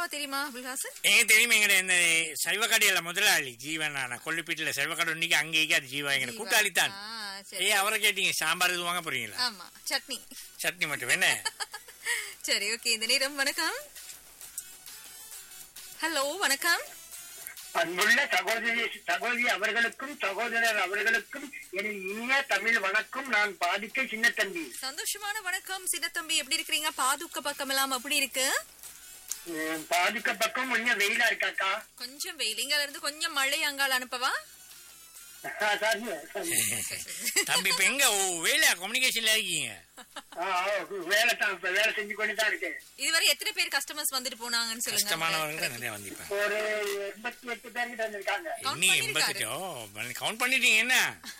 அக்காவை தெரியுமா அபுல்ஹாசன் எங்க தெரியுமா எங்கட இந்த சைவ கடையில முதலாளி ஜீவன் நான் கொல்லிப்பீட்டுல சைவ கடை இன்னைக்கு அங்கே அது ஜீவா எங்க கூட்டாளி தான் ஆ, சரி ஏ அவரை கேட்டீங்க சாம்பார் இது வாங்க போறீங்களா ஆமா சட்னி சட்னி மட்டும் என்ன சரி ஓகே இந்த நேரம் வணக்கம் ஹலோ வணக்கம் அன்புள்ள சகோதரி சகோதரி அவர்களுக்கும் சகோதரர் அவர்களுக்கும் என் இனிய தமிழ் வணக்கம் நான் பாதிக்க சின்ன தம்பி சந்தோஷமான வணக்கம் சின்னத்தம்பி எப்படி இருக்கிறீங்க பாதுக்க பக்கம் எல்லாம் அப்படி இருக்கு உம், பாதிக்க பக்கம் கொஞ்சம் வெயிலா இருக்காக்கா கொஞ்சம் வெயில் இங்கல இருந்து கொஞ்சம் மழை அங்கால அனுப்பவா ஆ, சாரி, சாரி. தம்பி இப்ப எங்க ஓ வேலையா கம்யூனிகேஷன்ல இருக்கீங்க ஆ, ஆ, வேலை தான் இப்ப வேலை செஞ்சு கொண்டு தான் இருக்கேன் இதுவரை எத்தனை பேர் கஸ்டமர்ஸ் வந்துட்டு போனாங்கன்னு சொல்லுங்க கஷ்டமானவங்க தான் நிறைய வந்திருப்பாங்க ஒரு எண்பத்தி எட்டு பேர் கிட்ட வந்திருக்காங்க Count இன்னி பண்ணிருக்காரு. எண்பத்தெட்டு கவுண்ட் பண்ணிட்டீங்க என்ன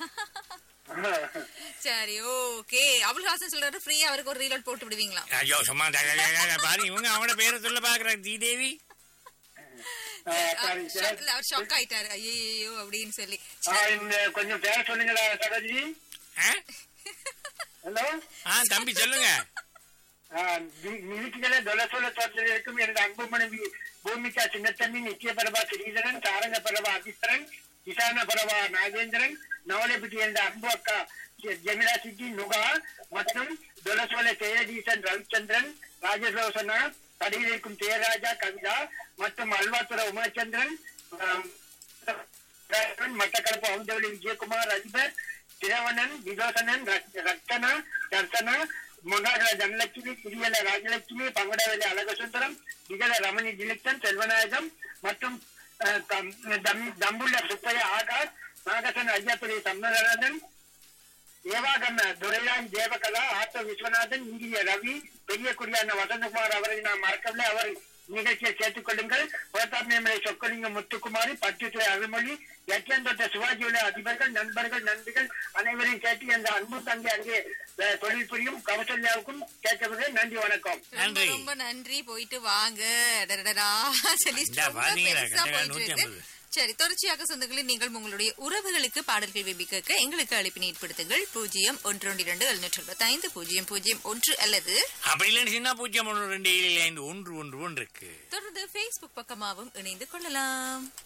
சரி ஓகே அபுல்ஹாசன் சொல்றாரு ஃப்ரீயா அவருக்கு ஒரு ரீலோட் போட்டு விடுவீங்களா ஐயோ சும்மா த- த- த- த- பாருங்க இவங்க அவனோட பேரை சொல்ல பாக்குறாங்க தீதேவி ஆ, சரி, சரி. இல்ல, அவர் ஷாக் ஆயிட்டாரு ஐயோ அப்படின்னு சொல்லி ஆ, இந்த கொஞ்சம் பேர சொல்லுங்களா சகோதரி ஆ? ஹலோ ஆ தம்பி சொல்லுங்க நிதிக்குகள தொலசோல தோட்டத்தில் இருக்கும் எனது அன்பு மனைவி பூமிகா சின்னத்தம்பி நித்திய பரபா ஸ்ரீதரன் தாரங்க பரபா அதிஸ்தரன் கிசான பரபா நாகேந்திரன் நவலைப்பட்டி என்ற அன்பு அக்கா ஜெமிலா சிட்டி நுகா மற்றும் தொலசோல ஜெயதீசன் ரவிச்சந்திரன் ராஜலோசனா கடையில் இருக்கும் ஜெயராஜா கவிதா மற்றும் அல்வாத்துற உமாச்சந்திரன் ஆம், மட்டக்களப்பு அவுந்தவளி விஜயகுமார் அதிபர் திரவணன் விதோசனன் ரத்- ரத்தனா தர்சனா முன்னாள் தனலட்சுமி புரியல ராஜலட்சுமி பங்கடவேலி அழகசுந்தரம் விகல ரமணி திலிப்தன் செல்வநாயகம் மற்றும் அஹ், தம்- தம்- தம்புள்ள சுப்பைய ஆகாஷ் நாகசன் ஐயாத்துறை சம்மதராஜன் ஏவாகண்ண துரையான் தேவகலா ஆட்டோ விஸ்வநாதன் இந்திய ரவி பெரிய குடியான வசந்தகுமார் அவரை நான் மறக்கவில்லை அவர் நிகழ்ச்சியை சேர்த்துக் கொள்ளுங்கள் பிரதாப் நேமலை சொக்கலிங்கம் முத்துக்குமாரி பட்டுத்துறை அருள்மொழி எட்டந்தொட்ட சிவாஜி உள்ள அதிபர்கள் நண்பர்கள் நண்பிகள் அனைவரையும் கேட்டு அந்த அன்பு தங்கி அங்கே அஹ், தொழில் புரியும் கௌசல்யாவுக்கும் கேட்கவில்லை நன்றி வணக்கம் ரொம்ப நன்றி. ரொம்ப நன்றி போயிட்டு வாங்க அடடடா. சரி, இந்தா ரொம்ப பாத்தீங்களா, பெருசா கட்டணம் போயிட்டு நூத்தி இருக்கு. சரி தொடர்ச்சியாக சொந்தங்களில் நீங்கள் உங்களுடைய உறவுகளுக்கு பாடல்கள் விபி கேட்க எங்களுக்கு அழைப்பினை ஏற்படுத்துங்கள் பூஜ்ஜியம் ஒன்று ஒன்று இரண்டு எழுநூற்றி எழுபத்தி ஐந்து பூஜ்ஜியம் பூஜ்ஜியம் ஒன்று அல்லது அப்படி இல்லைன்னு சின்ன பூஜ்ஜியம் ஒன்று ரெண்டு ஏழு ஐந்து ஒன்று ஒன்று ஒன்று இருக்கு தொடர்ந்து Facebook பக்கமாகவும் இணைந்து கொள்ளலாம்